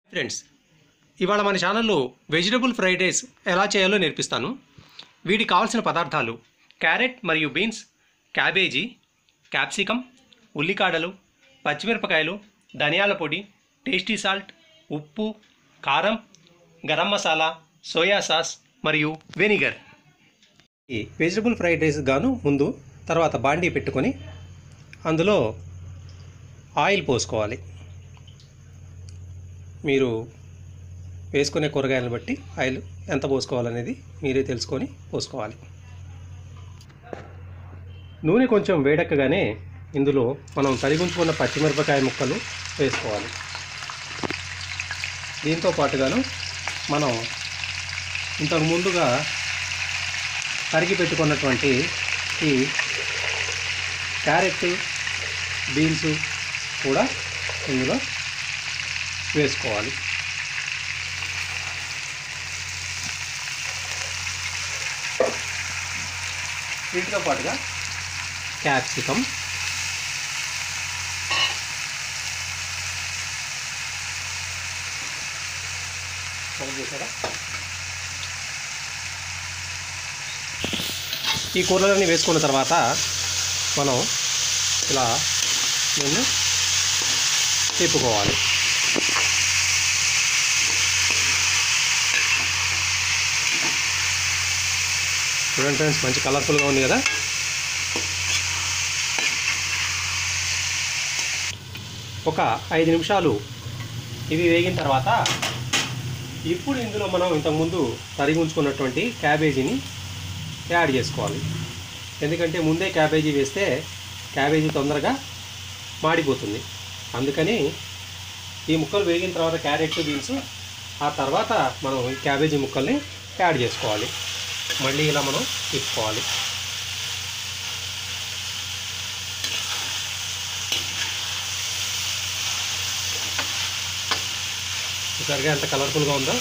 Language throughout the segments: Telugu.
ఫ్రెండ్స్ ఇవాళ మన ఛానల్లో వెజిటబుల్ ఫ్రైడ్ రైస్ ఎలా చేయాలో నేర్పిస్తాను వీటికి కావాల్సిన పదార్థాలు క్యారెట్ మరియు బీన్స్ క్యాబేజీ క్యాప్సికమ్ ఉల్లికాడలు పచ్చిమిరపకాయలు ధనియాల పొడి టేస్టీ సాల్ట్ ఉప్పు కారం గరం మసాలా సోయా సాస్ మరియు వెనిగర్ ఈ వెజిటబుల్ ఫ్రైడ్ రైస్ గాను ముందు తర్వాత బాండీ పెట్టుకొని అందులో ఆయిల్ పోసుకోవాలి మీరు వేసుకునే కూరగాయలను బట్టి ఆయిల్ ఎంత పోసుకోవాలనేది మీరే తెలుసుకొని పోసుకోవాలి నూనె కొంచెం వేడెక్కగానే ఇందులో మనం తరిగుంచుకున్న పచ్చిమిరపకాయ ముక్కలు వేసుకోవాలి దీంతో పాటుగాను మనం ఇంతకు ముందుగా తరిగి పెట్టుకున్నటువంటి ఈ క్యారెట్ బీన్స్ కూడా ఇందులో వేసుకోవాలి వీటితో పాటుగా క్యాప్సికమ్ చూసారా ఈ కూరలన్నీ వేసుకున్న తర్వాత మనం ఇలా దీన్ని తిప్పుకోవాలి చూడండి ఫ్రెండ్స్ మంచి కలర్ఫుల్గా ఉంది కదా ఒక ఐదు నిమిషాలు ఇవి వేగిన తర్వాత ఇప్పుడు ఇందులో మనం ఇంతకుముందు తరిగి ఉంచుకున్నటువంటి క్యాబేజీని యాడ్ చేసుకోవాలి ఎందుకంటే ముందే క్యాబేజీ వేస్తే క్యాబేజీ తొందరగా మాడిపోతుంది అందుకని ఈ ముక్కలు వేగిన తర్వాత క్యారెట్ బీన్స్ ఆ తర్వాత మనం ఈ క్యాబేజీ ముక్కల్ని యాడ్ చేసుకోవాలి మళ్ళీ ఇలా మనం తిప్పుకోవాలి చూసారుగా ఎంత కలర్ఫుల్గా ఉందో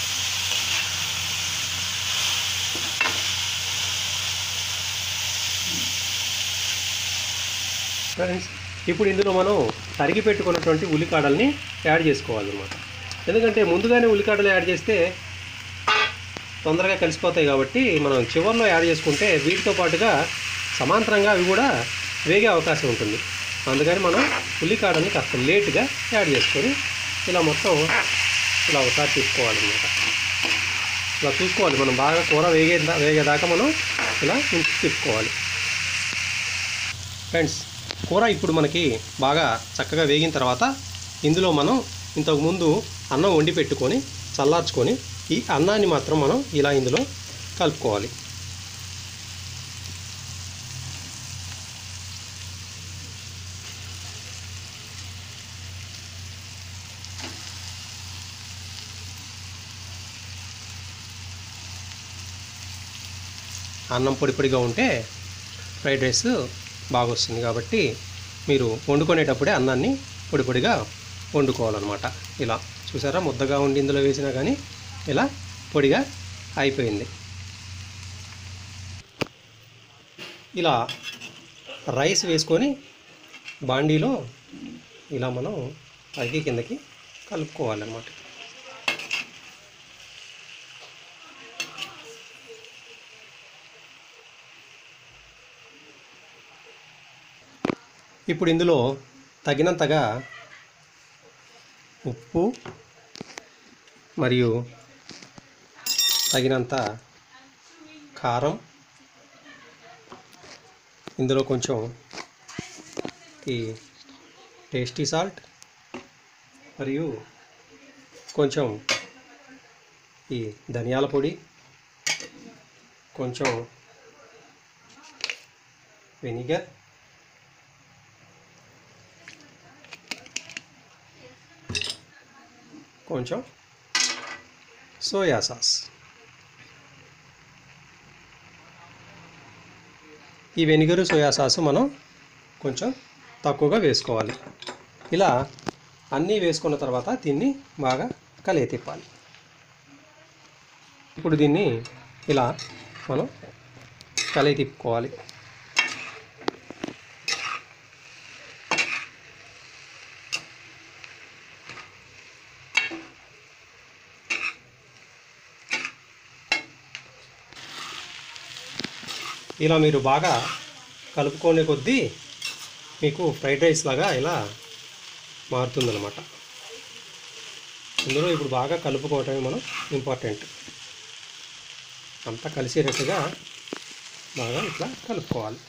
ఫ్రెండ్స్ ఇప్పుడు ఇందులో మనం తరిగి పెట్టుకున్నటువంటి ఉల్లికాడల్ని యాడ్ చేసుకోవాలన్నమాట ఎందుకంటే ముందుగానే ఉల్లికాడలు యాడ్ చేస్తే తొందరగా కలిసిపోతాయి కాబట్టి మనం చివరిలో యాడ్ చేసుకుంటే వీటితో పాటుగా సమాంతరంగా అవి కూడా వేగే అవకాశం ఉంటుంది అందుకని మనం ఉల్లికాడల్ని కాస్త లేట్గా యాడ్ చేసుకొని ఇలా మొత్తం ఇలా ఒకసారి తీసుకోవాలన్నమాట ఇలా చూసుకోవాలి మనం బాగా కూర వేగే వేగేదాకా మనం ఇలా తిప్పుకోవాలి ఫ్రెండ్స్ కూర ఇప్పుడు మనకి బాగా చక్కగా వేగిన తర్వాత ఇందులో మనం ఇంతకుముందు అన్నం వండి పెట్టుకొని చల్లార్చుకొని ఈ అన్నాన్ని మాత్రం మనం ఇలా ఇందులో కలుపుకోవాలి అన్నం పొడి పొడిగా ఉంటే ఫ్రైడ్ రైస్ బాగా వస్తుంది కాబట్టి మీరు వండుకునేటప్పుడే అన్నాన్ని పొడి పొడిగా వండుకోవాలన్నమాట ఇలా చూసారా ముద్దగా ఉండి ఇందులో వేసినా కానీ ఇలా పొడిగా అయిపోయింది ఇలా రైస్ వేసుకొని బాండీలో ఇలా మనం పైకి కిందకి కలుపుకోవాలన్నమాట ఇప్పుడు ఇందులో తగినంతగా ఉప్పు మరియు తగినంత కారం ఇందులో కొంచెం ఈ టేస్టీ సాల్ట్ మరియు కొంచెం ఈ ధనియాల పొడి కొంచెం వెనిగర్ కొంచెం సోయా సాస్ ఈ వెనిగరు సోయా సాస్ మనం కొంచెం తక్కువగా వేసుకోవాలి ఇలా అన్నీ వేసుకున్న తర్వాత దీన్ని బాగా కలియ తిప్పాలి ఇప్పుడు దీన్ని ఇలా మనం కలియ తిప్పుకోవాలి ఇలా మీరు బాగా కలుపుకునే కొద్దీ మీకు ఫ్రైడ్ రైస్ లాగా ఇలా మారుతుందన్నమాట ఇందులో ఇప్పుడు బాగా కలుపుకోవటమే మనం ఇంపార్టెంట్ అంతా కలిసేటట్టుగా బాగా ఇట్లా కలుపుకోవాలి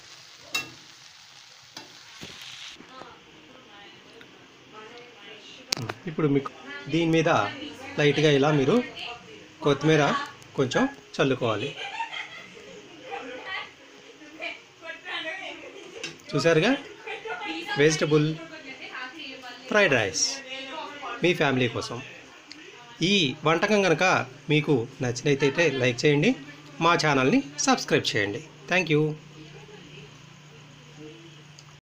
ఇప్పుడు మీకు దీని మీద లైట్గా ఇలా మీరు కొత్తిమీర కొంచెం చల్లుకోవాలి చూసారుగా వెజిటబుల్ ఫ్రైడ్ రైస్ మీ ఫ్యామిలీ కోసం ఈ వంటకం కనుక మీకు నచ్చినట్టయితే లైక్ చేయండి మా ఛానల్ని సబ్స్క్రైబ్ చేయండి థ్యాంక్ యూ